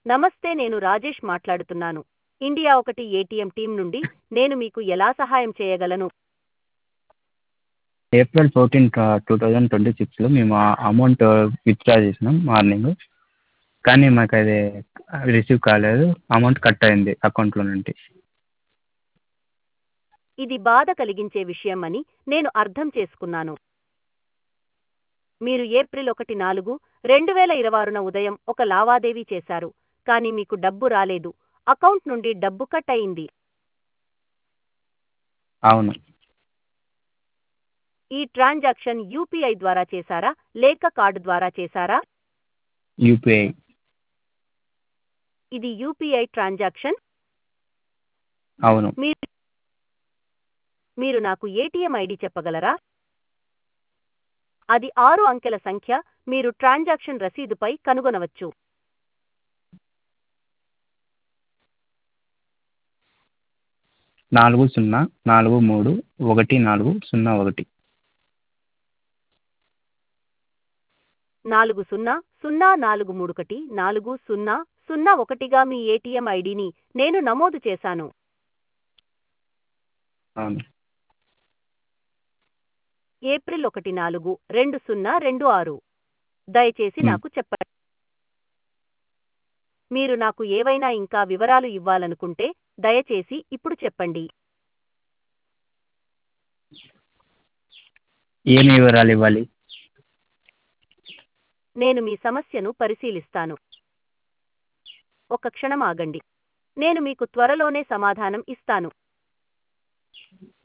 నమస్తే నేను రాజేష్ మాట్లాడుతున్నాను ఇండియా ఒకటి ఏటీఎం టీం నుండి నేను మీకు ఎలా సహాయం చేయగలను April fourteen two thousand twenty సిక్స్లో మేము అమౌంట్ విత్డ్రా చేసినాం మార్నింగ్ కానీ మాకు అది రిసీవ్ కాలేదు అమౌంట్ కట్ అయింది అకౌంట్లో నుండి ఇది బాధ కలిగించే విషయం అని నేను అర్థం చేసుకున్నాను మీరు ఏప్రిల్ ఒకటి నాలుగు రెండు వేల ఇరవైన ఉదయం ఒక లావాదేవీ చేశారు కానీ మీకు డబ్బు రాలేదు అకౌంట్ నుండి డబ్బు కట్ అయింది అవును ఈ ట్రాన్సాక్షన్ యూపీఐ ద్వారా చేశారా లేక కార్డు ద్వారా చేశారా యూపీఐ ఇది యూపీఐ ట్రాన్సాక్షన్ అవును మీరు మీరు నాకు ఏటీఎం ఐడి చెప్పగలరా అది ఆరు అంకెల సంఖ్య మీరు ట్రాన్సాక్షన్ రసీదుపై కనుగొనవచ్చు నాలుగు సున్నా నాలుగు మూడు ఒకటి నాలుగు సున్నా ఒకటి నాలుగు సున్నా సున్నా నాలుగు మూడు ఒకటి నాలుగు సున్నా సున్నా ఒకటిగా మీ ఏటీఎం ఐడిని నేను నమోదు చేశాను అవును ఏప్రిల్ ఒకటి నాలుగు రెండు సున్నా రెండు ఆరు దయచేసి మ్. నాకు చెప్పండి మీరు నాకు ఏవైనా ఇంకా వివరాలు ఇవ్వాలనుకుంటే దయచేసి ఇప్పుడు చెప్పండి ఏమి వివరాలు ఇవ్వాలి నేను మీ సమస్యను పరిశీలిస్తాను ఒక క్షణం ఆగండి నేను మీకు త్వరలోనే సమాధానం ఇస్తాను